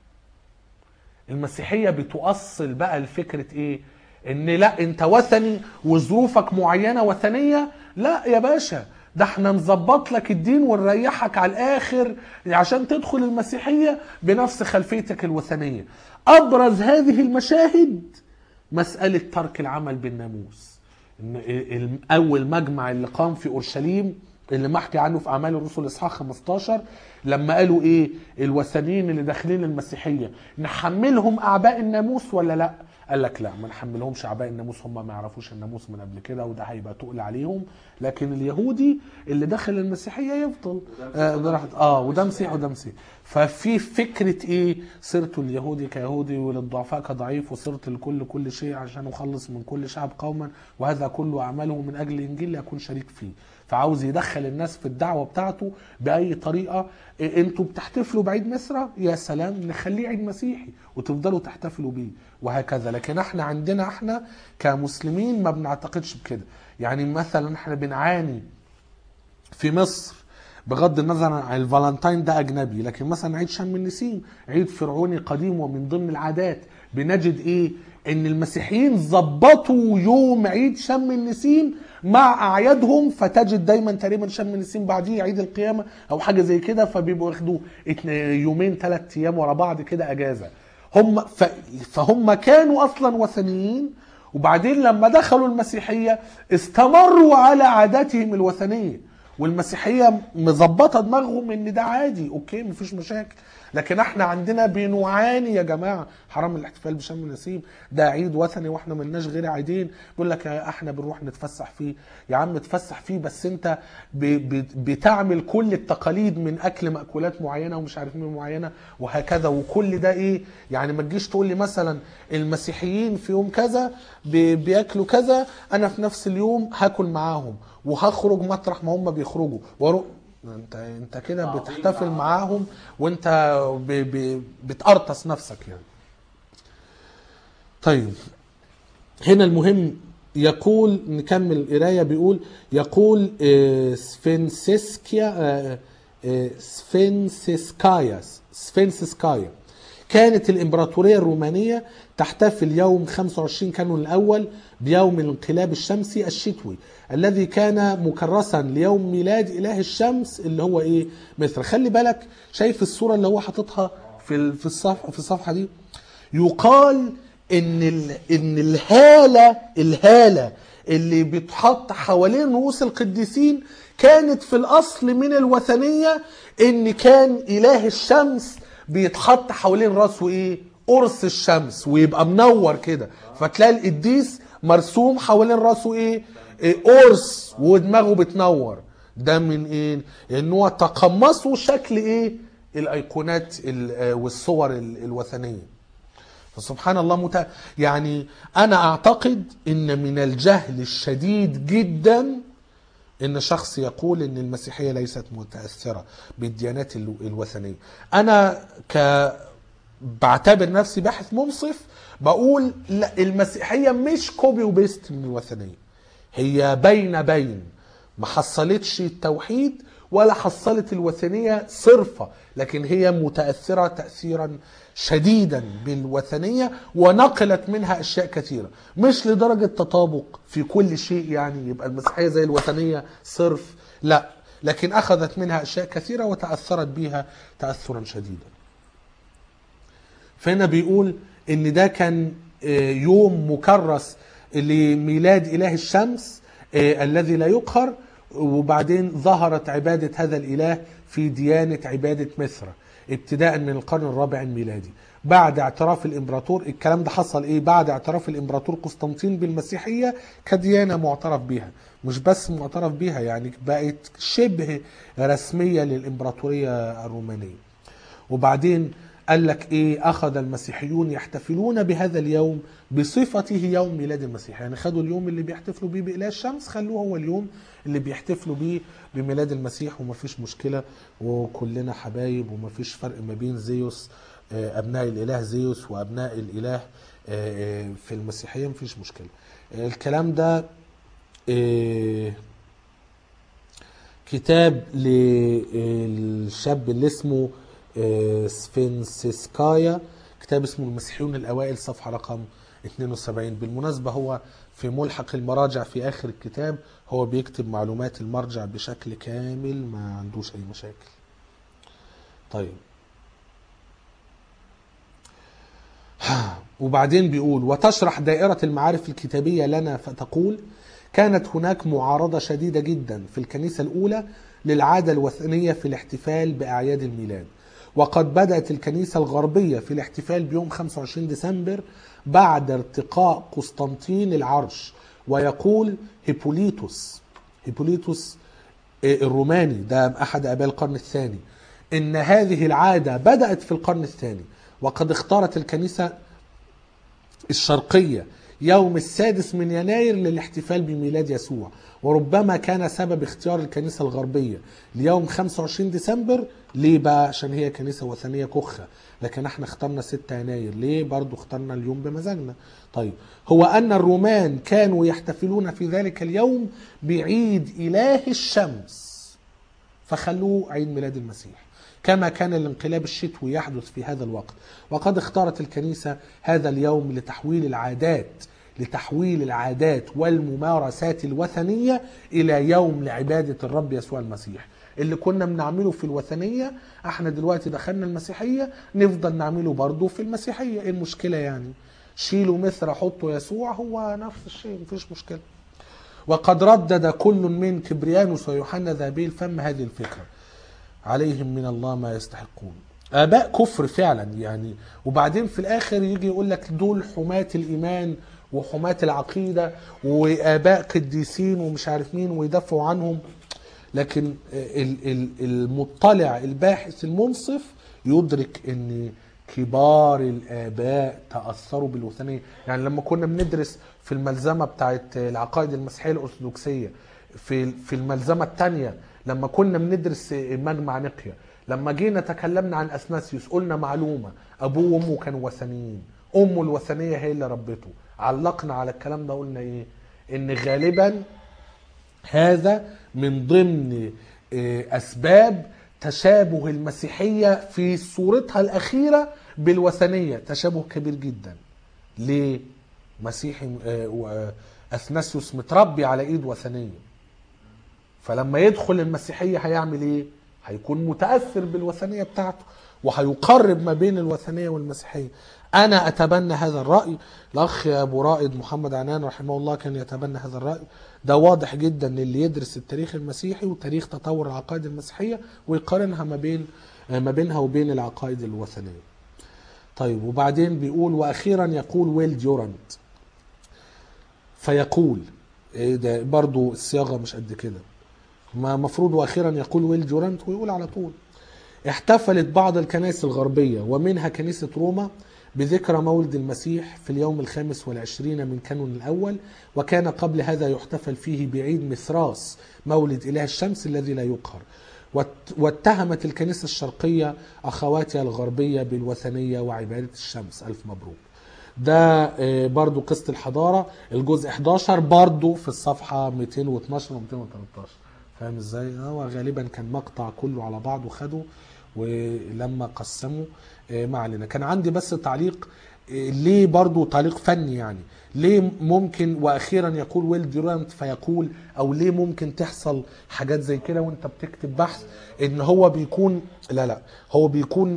المسيحيه بتؤصل بقى لفكره ايه ان لا انت وثني وظروفك معينه وثنيه لا يا باشا ده احنا نظبط لك الدين ونريحك على الاخر عشان تدخل المسيحيه بنفس خلفيتك الوثنيه ابرز هذه المشاهد مساله ترك العمل بالناموس ان اول مجمع اللي قام في اورشليم اللي محكي عنه في اعمال الرسل اصحاح 15 لما قالوا ايه الوثنيين اللي داخلين المسيحيه نحملهم اعباء الناموس ولا لا قال لك لا ما نحملهمش اعباء الناموس هم ما يعرفوش الناموس من قبل كده وده هيبقى تقل عليهم لكن اليهودي اللي داخل المسيحيه يفضل آه براحته اه وده مسيح وده مسيح ففي فكره ايه صرت اليهودي كيهودي وللضعفاء كضعيف وصرت الكل كل شيء عشان اخلص من كل شعب قوما وهذا كله اعماله من اجل الانجيل ليكون شريك فيه فعاوز يدخل الناس في الدعوه بتاعته باي طريقه إيه انتوا بتحتفلوا بعيد مصر يا سلام نخليه عيد مسيحي وتفضلوا تحتفلوا بيه وهكذا لكن احنا عندنا احنا كمسلمين ما بنعتقدش بكده يعني مثلا احنا بنعاني في مصر بغض النظر عن الفالنتين ده اجنبي لكن مثلا عيد شم النسيم عيد فرعوني قديم ومن ضمن العادات بنجد ايه ان المسيحيين ظبطوا يوم عيد شم النسيم مع اعيادهم فتجد دايما تقريبا شم النسيم بعديه عيد القيامه او حاجه زي كده فبيبقوا ياخدوا اتن- يومين ثلاث ايام ورا بعض كده اجازه هم ف... فهم كانوا اصلا وثنيين وبعدين لما دخلوا المسيحيه استمروا على عاداتهم الوثنيه والمسيحيه مظبطه دماغهم ان ده عادي اوكي مفيش مشاكل لكن احنا عندنا بنعاني يا جماعه حرام الاحتفال بشم النسيم ده عيد وثني واحنا ملناش غير عيدين بيقول لك يا احنا بنروح نتفسح فيه يا عم اتفسح فيه بس انت ب ب بتعمل كل التقاليد من اكل مأكولات معينه ومش عارف مين معينه وهكذا وكل ده ايه يعني ما تجيش تقول لي مثلا المسيحيين في يوم كذا بي- بياكلوا كذا انا في نفس اليوم هاكل معاهم وهخرج مطرح ما هم بيخرجوا واروح انت انت كده عظيم بتحتفل معاهم. معاهم وانت ب ب بتقرطس نفسك يعني طيب هنا المهم يقول نكمل القرايه بيقول يقول آه، سفنسسكيا آه، آه، سفنسسكايا سفنسسكايا كانت الامبراطوريه الرومانيه تحتفل يوم 25 كانون الاول بيوم الانقلاب الشمسي الشتوي الذي كان مكرسا ليوم ميلاد اله الشمس اللي هو ايه مصر خلي بالك شايف الصوره اللي هو حاططها في ال- في الصفحه في الصفحه دي يقال ان ال... ان الهاله الهاله اللي بتحط حوالين رؤوس القديسين كانت في الاصل من الوثنيه ان كان اله الشمس بيتحط حوالين راسه ايه قرص الشمس ويبقى منور كده فتلاقي القديس مرسوم حوالين راسه ايه, إيه قرص ودماغه بتنور ده من ايه ان هو تقمصوا شكل ايه الايقونات ال- آه، والصور ال- الوثنيه فسبحان الله مت... يعني انا اعتقد ان من الجهل الشديد جدا ان شخص يقول ان المسيحيه ليست متاثره بالديانات ال- الوثنيه انا ك بعتبر نفسي باحث منصف بقول لا المسيحيه مش كوبي وبيست من الوثنيه هي بين بين ما حصلتش التوحيد ولا حصلت الوثنيه صرفه لكن هي متاثره تاثيرا شديدا بالوثنيه ونقلت منها اشياء كثيره مش لدرجه تطابق في كل شيء يعني يبقى المسيحيه زي الوثنيه صرف لا لكن اخذت منها اشياء كثيره وتاثرت بها تاثرا شديدا فهنا بيقول ان ده كان آه، يوم مكرس لميلاد اله الشمس آه، الذي لا يقهر وبعدين ظهرت عباده هذا الاله في ديانه عباده مصر ابتداء من القرن الرابع الميلادي بعد اعتراف الامبراطور الكلام ده حصل ايه بعد اعتراف الامبراطور قسطنطين بالمسيحيه كديانه معترف بها مش بس معترف بها يعني بقت شبه رسميه للامبراطوريه الرومانيه وبعدين قال لك ايه اخذ المسيحيون يحتفلون بهذا اليوم بصفته يوم ميلاد المسيح يعني خدوا اليوم اللي بيحتفلوا بيه باله الشمس خلوه هو اليوم اللي بيحتفلوا بيه بميلاد المسيح ومفيش مشكله وكلنا حبايب ومفيش فرق ما بين زيوس آه، ابناء الاله زيوس وابناء الاله آه، آه، في المسيحيه مفيش مشكله آه، الكلام ده آه، كتاب للشاب اللي اسمه آه، سفنسسكايا كتاب اسمه المسيحيون الأوائل صفحة رقم 72 بالمناسبة هو في ملحق المراجع في آخر الكتاب هو بيكتب معلومات المرجع بشكل كامل ما عندوش أي مشاكل طيب وبعدين بيقول وتشرح دائرة المعارف الكتابية لنا فتقول كانت هناك معارضة شديدة جدا في الكنيسة الأولى للعادة الوثنية في الاحتفال بأعياد الميلاد وقد بدأت الكنيسة الغربية في الاحتفال بيوم 25 ديسمبر بعد ارتقاء قسطنطين العرش ويقول هيبوليتوس هيبوليتوس الروماني ده أحد آباء القرن الثاني إن هذه العادة بدأت في القرن الثاني وقد اختارت الكنيسة الشرقية يوم السادس من يناير للاحتفال بميلاد يسوع وربما كان سبب اختيار الكنيسة الغربية ليوم 25 ديسمبر ليه بقى عشان هي كنيسة وثنية كخة لكن احنا اخترنا 6 يناير ليه برضو اخترنا اليوم بمزاجنا طيب هو أن الرومان كانوا يحتفلون في ذلك اليوم بعيد إله الشمس فخلوه عيد ميلاد المسيح كما كان الانقلاب الشتوي يحدث في هذا الوقت وقد اختارت الكنيسة هذا اليوم لتحويل العادات لتحويل العادات والممارسات الوثنية إلى يوم لعبادة الرب يسوع المسيح اللي كنا بنعمله في الوثنية احنا دلوقتي دخلنا المسيحية نفضل نعمله برضه في المسيحية ايه المشكلة يعني شيلوا مصر حطوا يسوع هو نفس الشيء مفيش مشكلة وقد ردد كل من كبريانوس ويوحنا ذهبي الفم هذه الفكرة عليهم من الله ما يستحقون آباء كفر فعلا يعني وبعدين في الآخر يجي يقول لك دول حماة الإيمان وحماة العقيدة وآباء قديسين ومش عارف مين ويدافعوا عنهم لكن ال- ال- المطلع الباحث المنصف يدرك ان كبار الاباء تاثروا بالوثنيه يعني لما كنا بندرس في الملزمه بتاعت العقائد المسيحيه الارثوذكسيه في في الملزمه الثانيه لما كنا بندرس مجمع نقيا لما جينا تكلمنا عن اثناسيوس قلنا معلومه ابوه وامه كانوا وثنيين امه الوثنيه هي اللي ربته علقنا على الكلام ده قلنا ايه ان غالبا هذا من ضمن آه، اسباب تشابه المسيحيه في صورتها الاخيره بالوثنيه تشابه كبير جدا ليه مسيحي آه، و- اثناسيوس متربي على ايد وثنيه فلما يدخل المسيحيه هيعمل ايه هيكون متاثر بالوثنيه بتاعته وهيقرب ما بين الوثنيه والمسيحيه انا اتبنى هذا الراي الاخ ابو رائد محمد عنان رحمه الله كان يتبنى هذا الراي ده واضح جدا للي يدرس التاريخ المسيحي وتاريخ تطور العقائد المسيحيه ويقارنها ما بين ما بينها وبين العقائد الوثنيه طيب وبعدين بيقول واخيرا يقول ويل ديورانت فيقول إيه ده برضو الصياغه مش قد كده ما مفروض واخيرا يقول ويل ديورانت ويقول على طول احتفلت بعض الكنائس الغربية ومنها كنيسة روما بذكرى مولد المسيح في اليوم الخامس والعشرين من كانون الأول وكان قبل هذا يحتفل فيه بعيد مثراس مولد إله الشمس الذي لا يقهر وات- واتهمت الكنيسة الشرقية أخواتها الغربية بالوثنية وعبادة الشمس ألف مبروك ده آه، برضو قصة الحضارة الجزء 11 برضو في الصفحة 212 و 213 فاهم ازاي؟ هو غالبا كان مقطع كله على بعضه خده ولما قسموا آه، ما علينا كان عندي بس تعليق آه، ليه برضو تعليق فني يعني ليه ممكن واخيرا يقول ويل ديورانت فيقول او ليه ممكن تحصل حاجات زي كده وانت بتكتب بحث ان هو بيكون لا لا هو بيكون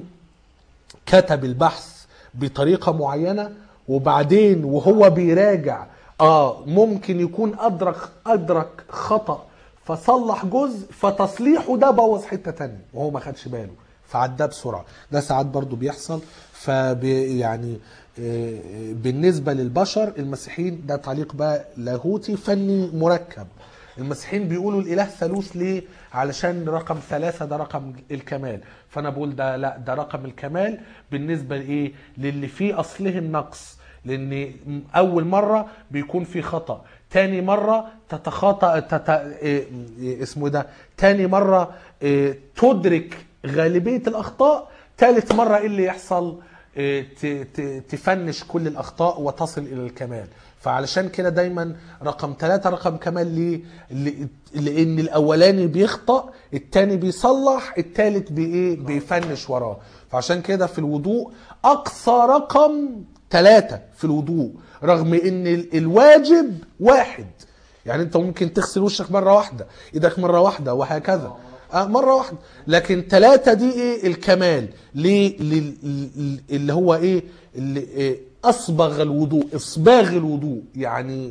كتب البحث بطريقة معينة وبعدين وهو بيراجع اه ممكن يكون ادرك ادرك خطأ فصلح جزء فتصليحه ده بوظ حتة تانية وهو ما خدش باله فعداه بسرعة ده ساعات برضو بيحصل فبي يعني آه، بالنسبة للبشر المسيحيين ده تعليق بقى لاهوتي فني مركب المسيحيين بيقولوا الاله ثالوث ليه علشان رقم ثلاثة ده رقم الكمال فانا بقول ده لا ده رقم الكمال بالنسبة لايه للي فيه اصله النقص لان اول مرة بيكون في خطأ تاني مرة تتخاطأ تت... إيه إيه اسمه ده تاني مرة إيه تدرك غالبية الاخطاء تالت مرة ايه اللي يحصل إيه ت... ت... تفنش كل الاخطاء وتصل الى الكمال فعلشان كده دايما رقم ثلاثة رقم كمال ليه؟ ل- لأن الأولاني بيخطأ التاني بيصلح التالت بإيه؟ بيفنش وراه فعشان كده في الوضوء أقصى رقم ثلاثة في الوضوء رغم إن ال- الواجب واحد يعني أنت ممكن تغسل وشك مرة واحدة إيدك مرة واحدة وهكذا آه مرة واحدة لكن ثلاثة دي إيه الكمال ليه لل- ل- اللي هو إيه اللي إيه أصبغ الوضوء إصباغ الوضوء يعني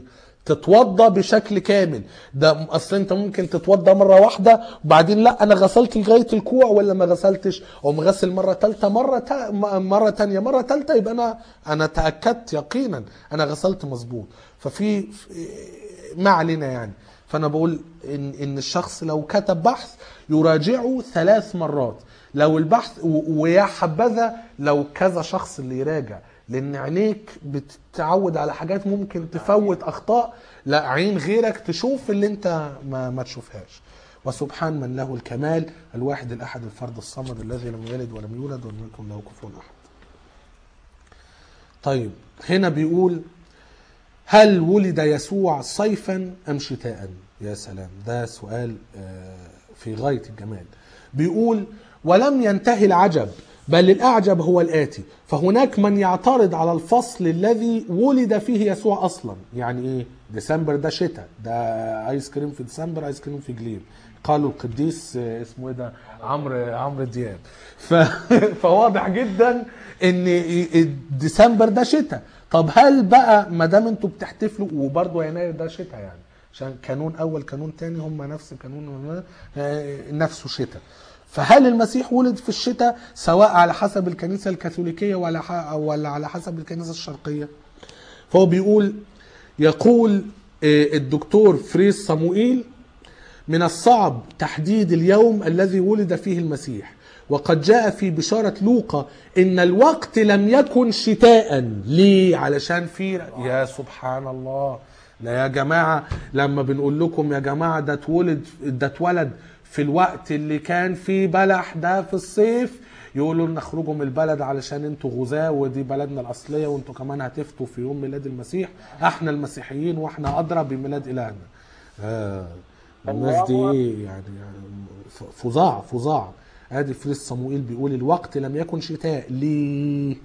تتوضى بشكل كامل ده اصل انت ممكن تتوضى مره واحده وبعدين لا انا غسلت لغايه الكوع ولا ما غسلتش او مغسل مره ثالثه مره تا... م- مره ثانيه مره ثالثه يبقى انا انا تاكدت يقينا انا غسلت مظبوط ففي في- ما علينا يعني فانا بقول ان ان الشخص لو كتب بحث يراجعه ثلاث مرات لو البحث و- ويا حبذا لو كذا شخص اللي يراجع لان عينيك بتتعود على حاجات ممكن تفوت اخطاء لا عين غيرك تشوف اللي انت ما, ما تشوفهاش وسبحان من له الكمال الواحد الاحد الفرد الصمد الذي لم يلد ولم يولد ولم يكن له كفوا احد طيب هنا بيقول هل ولد يسوع صيفا ام شتاء يا سلام ده سؤال آه، في غايه الجمال بيقول ولم ينتهي العجب بل الاعجب هو الاتي فهناك من يعترض على الفصل الذي ولد فيه يسوع اصلا يعني ايه ديسمبر ده شتاء ده ايس كريم في ديسمبر ايس كريم في جليم قالوا القديس آه، اسمه ايه ده عمرو عمرو دياب ف... فواضح جدا ان ديسمبر ده شتاء طب هل بقى ما دام انتوا بتحتفلوا وبرضه يناير ده شتاء يعني عشان كانون اول كانون تاني هم نفس كانون آه، نفسه شتاء فهل المسيح ولد في الشتاء سواء على حسب الكنيسه الكاثوليكيه ولا ح- ولا على حسب الكنيسه الشرقيه فهو بيقول يقول آه، الدكتور فريس صموئيل من الصعب تحديد اليوم الذي ولد فيه المسيح وقد جاء في بشارة لوقا إن الوقت لم يكن شتاء ليه علشان في يا سبحان الله لا يا جماعة لما بنقول لكم يا جماعة ده اتولد ده اتولد في الوقت اللي كان فيه بلح ده في الصيف يقولوا لنا اخرجوا من البلد علشان انتوا غزاة ودي بلدنا الأصلية وانتوا كمان هتفتوا في يوم ميلاد المسيح احنا المسيحيين واحنا أدرى بميلاد إلهنا آه. الناس دي ايه يعني ف- فظاع فظاع ادي فريس صموئيل بيقول الوقت لم يكن شتاء ليه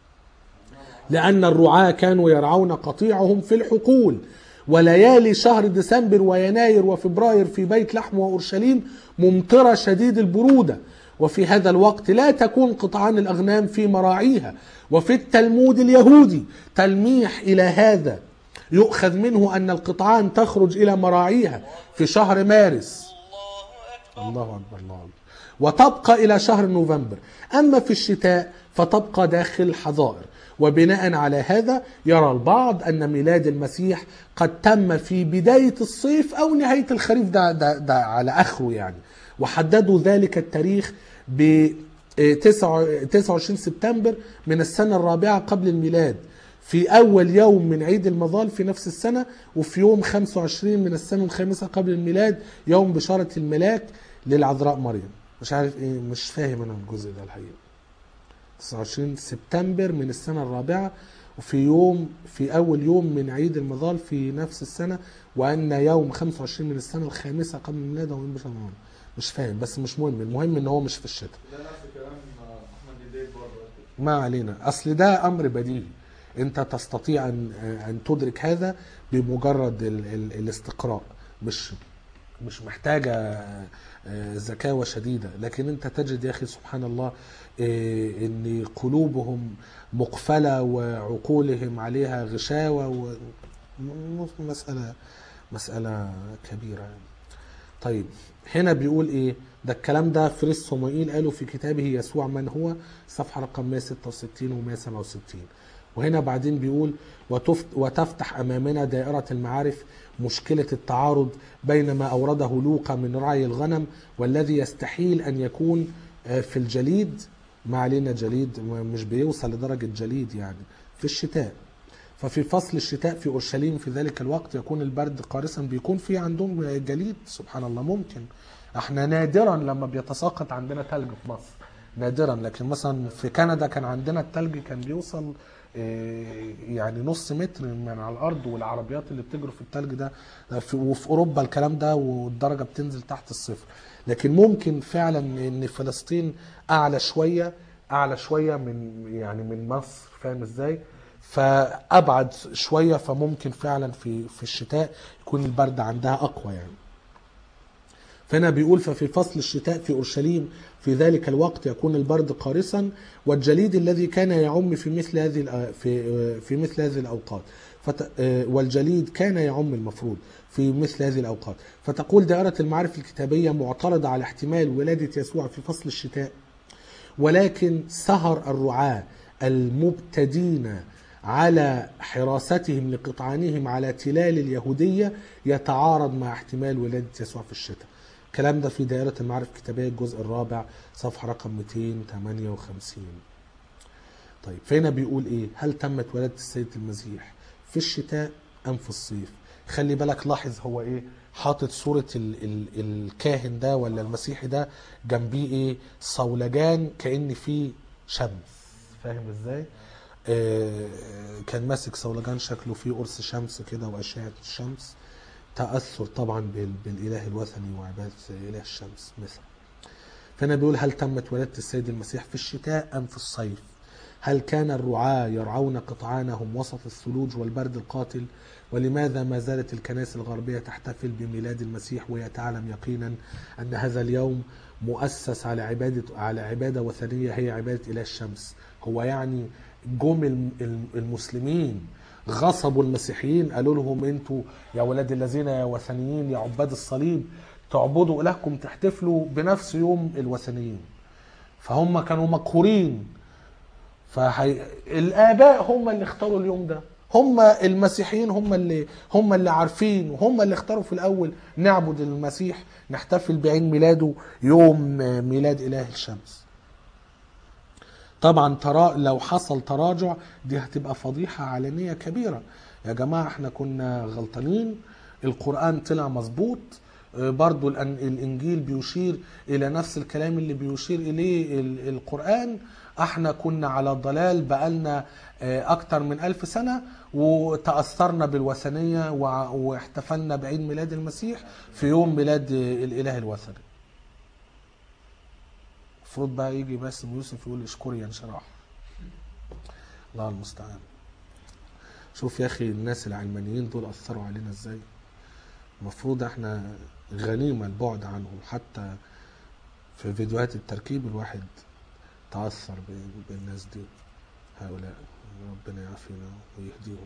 لأن الرعاة كانوا يرعون قطيعهم في الحقول وليالي شهر ديسمبر ويناير وفبراير في بيت لحم وأورشليم ممطرة شديد البرودة وفي هذا الوقت لا تكون قطعان الأغنام في مراعيها وفي التلمود اليهودي تلميح إلى هذا يؤخذ منه أن القطعان تخرج إلى مراعيها في شهر مارس الله أكبر الله أكبر وتبقى إلى شهر نوفمبر أما في الشتاء فتبقى داخل الحظائر وبناء على هذا يرى البعض أن ميلاد المسيح قد تم في بداية الصيف أو نهاية الخريف ده, ده, ده على آخره يعني وحددوا ذلك التاريخ ب 29 سبتمبر من السنة الرابعة قبل الميلاد في أول يوم من عيد المظال في نفس السنة وفي يوم 25 من السنة الخامسة قبل الميلاد يوم بشارة الملاك للعذراء مريم مش عارف ايه مش فاهم انا الجزء ده الحقيقة 29 سبتمبر من السنة الرابعة وفي يوم في أول يوم من عيد المظال في نفس السنة وأن يوم 25 من السنة الخامسة قبل الميلاد هو يوم بشارة مريم مش فاهم بس مش مهم المهم ان هو مش في الشتاء ده نفس كلام احمد الديب برضه ما علينا اصل ده امر بديهي انت تستطيع ان ان تدرك هذا بمجرد ال ال الاستقراء مش مش محتاجه آه، ذكاوة شديدة لكن انت تجد يا اخي سبحان الله آه، ان قلوبهم مقفلة وعقولهم عليها غشاوة و م- مسألة مسألة كبيرة يعني. طيب هنا بيقول ايه ده الكلام ده فريس صموئيل قاله في كتابه يسوع من هو صفحة رقم 166 و 167 وهنا بعدين بيقول وتفت وتفتح أمامنا دائرة المعارف مشكلة التعارض بين ما أورده لوقا من رعي الغنم والذي يستحيل أن يكون آه، في الجليد ما علينا جليد مش بيوصل لدرجة جليد يعني في الشتاء ففي فصل الشتاء في اورشليم في ذلك الوقت يكون البرد قارسا بيكون في عندهم جليد سبحان الله ممكن احنا نادرا لما بيتساقط عندنا ثلج في مصر نادرا لكن مثلا في كندا كان عندنا الثلج كان بيوصل إيه، يعني نص متر من على الارض والعربيات اللي بتجري في الثلج ده ده في وفي اوروبا الكلام ده والدرجه بتنزل تحت الصفر لكن ممكن فعلا ان فلسطين اعلى شويه اعلى شويه من يعني من مصر فاهم ازاي فابعد شويه فممكن فعلا في في الشتاء يكون البرد عندها اقوى يعني فهنا بيقول ففي فصل الشتاء في اورشليم في ذلك الوقت يكون البرد قارصا والجليد الذي كان يعم في مثل هذه الأ- في في مثل هذه الاوقات فت... آه، والجليد كان يعم المفروض في مثل هذه الاوقات فتقول دائره المعارف الكتابيه معترضه على احتمال ولاده يسوع في فصل الشتاء ولكن سهر الرعاة المبتدين على حراستهم لقطعانهم على تلال اليهودية يتعارض مع احتمال ولادة يسوع في الشتاء الكلام ده في دائرة المعارف الكتابية الجزء الرابع صفحة رقم 258 طيب فهنا بيقول ايه هل تمت ولادة السيد المسيح في الشتاء ام في الصيف خلي بالك لاحظ هو ايه حاطط صورة ال ال الكاهن ده ولا المسيحي ده جنبيه ايه صولجان كأن فيه شمس فاهم ازاي آه كان ماسك صولجان شكله فيه قرص شمس كده وأشعة الشمس تأثر طبعا بال- بالإله الوثني وعبادة إله الشمس مثلا فهنا بيقول هل تمت ولادة السيد المسيح في الشتاء أم في الصيف هل كان الرعاة يرعون قطعانهم وسط الثلوج والبرد القاتل ولماذا ما زالت الكنائس الغربية تحتفل بميلاد المسيح وهي تعلم يقينا أن هذا اليوم مؤسس على عبادة على عبادة وثنية هي عبادة إله الشمس هو يعني جم الم- الم- المسلمين غصبوا المسيحيين قالوا لهم انتوا يا ولاد الذين يا وثنيين يا عباد الصليب تعبدوا إلهكم تحتفلوا بنفس يوم الوثنيين فهم كانوا مقهورين فهي... الاباء هم اللي اختاروا اليوم ده هم المسيحيين هم اللي هم اللي عارفين وهم اللي اختاروا في الاول نعبد المسيح نحتفل بعيد ميلاده يوم ميلاد اله الشمس طبعا ترى لو حصل تراجع دي هتبقى فضيحة علنية كبيرة يا جماعة احنا كنا غلطانين القرآن طلع مظبوط آه، برضو الأن- الإنجيل بيشير إلى نفس الكلام اللي بيشير إليه ال- القرآن احنا كنا على ضلال بقالنا آه، أكتر من ألف سنة وتأثرنا بالوثنية وع- واحتفلنا بعيد ميلاد المسيح في يوم ميلاد آه، الإله الوثني المفروض بقى يجي باسم يوسف يقول اشكري يا انشراح الله المستعان شوف يا اخي الناس العلمانيين دول اثروا علينا ازاي المفروض احنا غنيمة البعد عنهم حتى في فيديوهات التركيب الواحد تأثر ب- بالناس دي هؤلاء ربنا يعافينا ويهديهم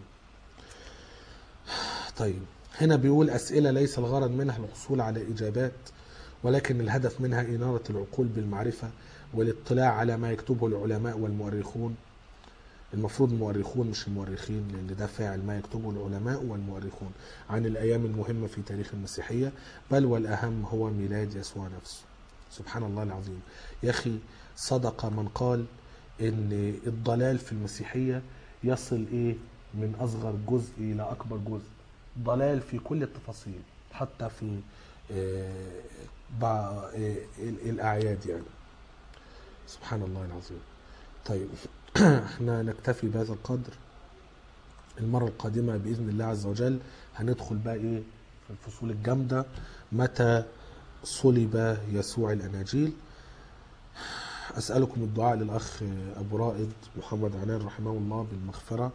طيب هنا بيقول أسئلة ليس الغرض منها الحصول على إجابات ولكن الهدف منها إنارة العقول بالمعرفة والاطلاع على ما يكتبه العلماء والمؤرخون المفروض المؤرخون مش المؤرخين لأن ده فاعل ما يكتبه العلماء والمؤرخون عن الأيام المهمة في تاريخ المسيحية بل والأهم هو ميلاد يسوع نفسه سبحان الله العظيم يا أخي صدق من قال إن الضلال في المسيحية يصل إيه من أصغر جزء إلى أكبر جزء ضلال في كل التفاصيل حتى في آه، بعض آه، ال- الأعياد يعني سبحان الله العظيم طيب احنا نكتفي بهذا القدر المرة القادمة بإذن الله عز وجل هندخل بقى إيه في الفصول الجامدة متى صلب يسوع الأناجيل أسألكم الدعاء للأخ أبو رائد محمد عنان رحمه الله بالمغفرة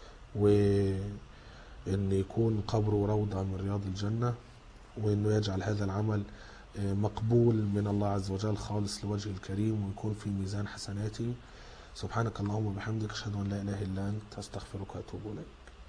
وإن يكون قبره روضة من رياض الجنة وإنه يجعل هذا العمل آه، مقبول من الله عز وجل خالص لوجهه الكريم ويكون في ميزان حسناتي سبحانك اللهم وبحمدك أشهد أن لا إله إلا أنت أستغفرك وأتوب إليك